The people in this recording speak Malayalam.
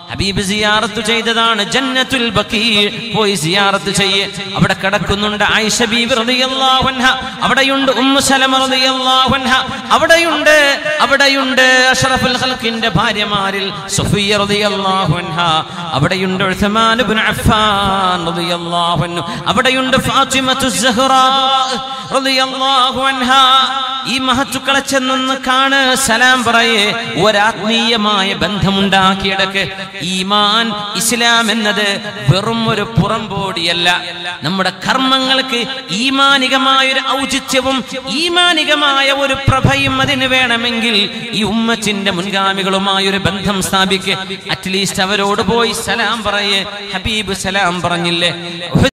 ഹബീബ് സിയാറത്ത് ചെയ്തതാണ് ജന്നത്തുൽ ബക്കീ പോയി സിയാറത്ത് ചെയ്യ് അവിടെ കിടക്കുന്നുണ്ട് ആയിഷ ബീബി റളിയല്ലാഹു അൻഹ അവിടെയുണ്ട് ഉമ്മു സലമ റളിയല്ലാഹു അൻഹ അവിടെയുണ്ട് അവിടെയുണ്ട് അഷ്റഫുൽ ഖൽഖിന്റെ ഭാര്യമാരിൽ സുഫിയ റളിയല്ലാഹു അൻഹ അവിടെയുണ്ട് ഉസ്മാൻ ഇബ്നു അഫ്ഫാൻ റളിയല്ലാഹു അൻഹു അവിടെയുണ്ട് ഫാത്തിമത്തു സഹ്റാ റളിയല്ലാഹു അൻഹ ഈ മഹത്തുക്കളെ ചെന്നൊന്ന് കാണ് സലാം പറയേ ഒരാത്മീയമായ ബന്ധമുണ്ടാക്കിയെടുക്ക് ഈമാൻ ഇസ്ലാം എന്നത് വെറും ഒരു പുറംപോടിയല്ല നമ്മുടെ കർമ്മങ്ങൾക്ക് ഈമാനികമായ ഒരു ഔചിത്യവും ഈമാനികമായ ഒരു പ്രഭയും അതിന് വേണമെങ്കിൽ ഈ ഉമ്മച്ചിന്റെ മുൻഗാമികളുമായ ഒരു ബന്ധം സ്ഥാപിക്ക് അറ്റ്ലീസ്റ്റ് അവരോട് പോയി സലാം പറയേ ഹബീബ് സലാം പറഞ്ഞില്ലേ